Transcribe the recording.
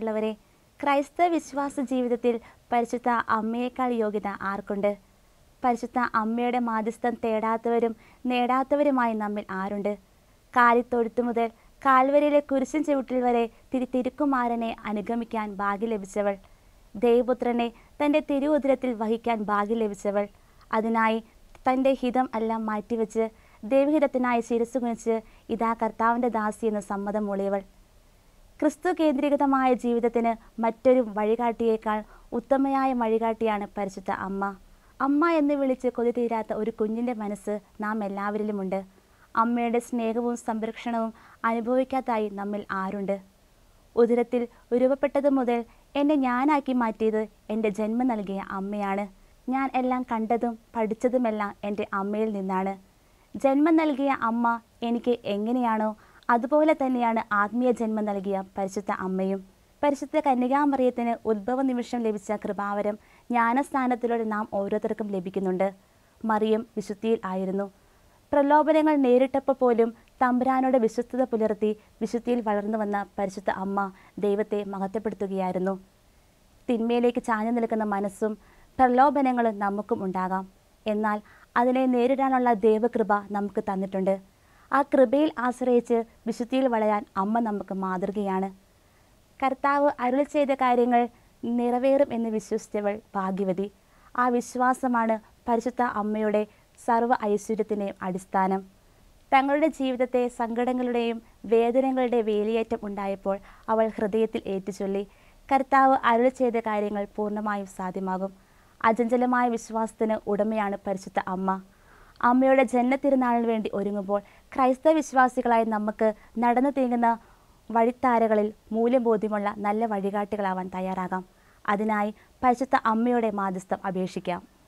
പ്രിയമുള്ളവരെ ക്രൈസ്തവ വിശ്വാസ ജീവിതത്തിൽ പരിശുദ്ധ അമ്മയേക്കാൾ യോഗ്യത ആർക്കുണ്ട് പരിശുദ്ധ അമ്മയുടെ മാധ്യസ്ഥം തേടാത്തവരും നേടാത്തവരുമായി നമ്മിൽ ആരുണ്ട് കാലിത്തൊഴുത്തു മുതൽ കാൽവരിയിലെ കുരിശൻ ചുവട്ടിൽ വരെ തിരി തിരുക്കുമാരനെ അനുഗമിക്കാൻ ഭാഗ്യം ലഭിച്ചവൾ ദൈവപുത്രനെ തൻ്റെ തിരുവുദരത്തിൽ വഹിക്കാൻ ഭാഗ്യം ലഭിച്ചവൾ അതിനായി തൻ്റെ ഹിതം എല്ലാം മാറ്റിവെച്ച് ദൈവഹിതത്തിനായി ശിരസ് കുനിച്ച് ഇതാ കർത്താവിൻ്റെ ദാസി എന്ന് സമ്മതം മൂളിയവൾ ക്രിസ്തു കേന്ദ്രീകൃതമായ ജീവിതത്തിന് മറ്റൊരു വഴികാട്ടിയേക്കാൾ ഉത്തമയായ വഴികാട്ടിയാണ് പരിശുദ്ധ അമ്മ അമ്മ എന്ന് വിളിച്ച് കൊതി തീരാത്ത ഒരു കുഞ്ഞിൻ്റെ മനസ്സ് നാം എല്ലാവരിലുമുണ്ട് അമ്മയുടെ സ്നേഹവും സംരക്ഷണവും അനുഭവിക്കാത്തായി നമ്മിൽ ആരുണ്ട് ഉദരത്തിൽ ഉരുവപ്പെട്ടത് മുതൽ എന്നെ ഞാനാക്കി മാറ്റിയത് എൻ്റെ ജന്മം നൽകിയ അമ്മയാണ് ഞാൻ എല്ലാം കണ്ടതും പഠിച്ചതുമെല്ലാം എൻ്റെ അമ്മയിൽ നിന്നാണ് ജന്മം നൽകിയ അമ്മ എനിക്ക് എങ്ങനെയാണോ അതുപോലെ തന്നെയാണ് ആത്മീയ ജന്മം നൽകിയ പരിശുദ്ധ അമ്മയും പരിശുദ്ധ കന്യകാമറിയത്തിന് ഉദ്ഭവ നിമിഷം ലഭിച്ച കൃപാവരം ജ്ഞാനസ്ഥാനത്തിലൂടെ നാം ഓരോരുത്തർക്കും ലഭിക്കുന്നുണ്ട് മറിയം വിശുദ്ധിയിൽ ആയിരുന്നു പ്രലോഭനങ്ങൾ നേരിട്ടപ്പോൾ പോലും തമ്പുരാനോട് വിശ്വസ്തത പുലർത്തി വിശുദ്ധിയിൽ വളർന്നു വന്ന പരിശുദ്ധ അമ്മ ദൈവത്തെ മഹത്വപ്പെടുത്തുകയായിരുന്നു തിന്മയിലേക്ക് ചാഞ്ഞു നിൽക്കുന്ന മനസ്സും പ്രലോഭനങ്ങളും നമുക്കും ഉണ്ടാകാം എന്നാൽ അതിനെ നേരിടാനുള്ള ദൈവകൃപ നമുക്ക് തന്നിട്ടുണ്ട് ആ കൃപയിൽ ആശ്രയിച്ച് വിശുദ്ധിയിൽ വളരാൻ അമ്മ നമുക്ക് മാതൃകയാണ് കർത്താവ് അരുളി ചെയ്ത കാര്യങ്ങൾ നിറവേറും എന്ന് വിശ്വസിച്ചവൾ ഭാഗ്യവതി ആ വിശ്വാസമാണ് പരിശുദ്ധ അമ്മയുടെ സർവ്വ ഐശ്വര്യത്തിൻ്റെയും അടിസ്ഥാനം തങ്ങളുടെ ജീവിതത്തെ സങ്കടങ്ങളുടെയും വേദനകളുടെ വേലിയേറ്റം ഉണ്ടായപ്പോൾ അവൾ ഹൃദയത്തിൽ ഏറ്റുചൊല്ലി കർത്താവ് അരുളി ചെയ്ത കാര്യങ്ങൾ പൂർണ്ണമായും സാധ്യമാകും അചഞ്ചലമായ വിശ്വാസത്തിന് ഉടമയാണ് പരിശുദ്ധ അമ്മ അമ്മയുടെ ജന്മത്തിരുനാളിന് വേണ്ടി ഒരുങ്ങുമ്പോൾ ക്രൈസ്തവ വിശ്വാസികളായി നമുക്ക് നടന്നു തീങ്ങുന്ന വഴിത്താരകളിൽ മൂല്യബോധ്യമുള്ള നല്ല വഴികാട്ടികളാവാൻ തയ്യാറാകാം അതിനായി പരിശുദ്ധ അമ്മയുടെ മാധ്യസ്ഥം അപേക്ഷിക്കാം